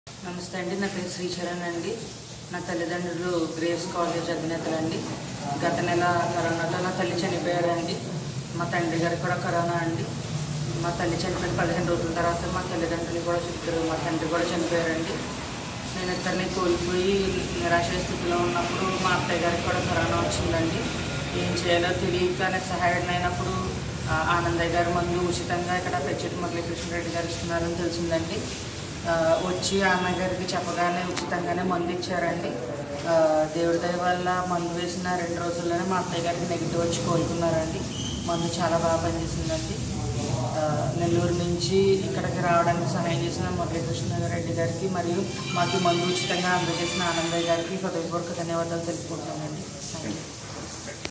నమస్తే అండి నా పేరు శ్రీచరణ్ అండి నా తల్లిదండ్రులు గ్రేవ్స్ కాలేజ్ అధినేతలండి గత నెల కరోనాలో నా తల్లి చనిపోయారండి మా తండ్రి గారికి కూడా కరోనా అండి మా తల్లి చనిపోయిన పదిహేను రోజుల తర్వాత మా తల్లిదండ్రులు కూడా చెప్తారు మా తండ్రి కూడా చనిపోయారండి నేను ఇద్దరిని కోల్పోయి నిరాశ స్థితిలో ఉన్నప్పుడు మా అత్తయ్య గారికి కూడా కరోనా వచ్చిందండి ఏం చేయాలో తెలియక సహాయం అయినప్పుడు ఆ, ఆనందయ్య గారు మందు ఉచితంగా ఇక్కడ పెచ్చటి మురళీకృష్ణరెడ్డి గారు ఇస్తున్నారని తెలిసిందండి ఆ, వచ్చి ఆమె గారికి చెప్పగానే ఉచితంగానే మందు ఇచ్చారండి ఆ, దేవుడి దయ వల్ల మందు వేసిన రెండు రోజుల్లోనే మా అత్తయ్య గారికి నెగిటివ్ వచ్చి కోలుకున్నారండి మందు చాలా బాగా పనిచేసిందండి ఆ, నెల్లూరు నుంచి ఇక్కడికి రావడానికి సహాయం చేసిన మురళీకృష్ణ రెడ్డి గారికి మరియు మాకు మందు ఉచితంగా అందజేసిన ఆనందయ్య గారికి హృదయపూర్వక ధన్యవాదాలు తెలుపుకుంటున్నాను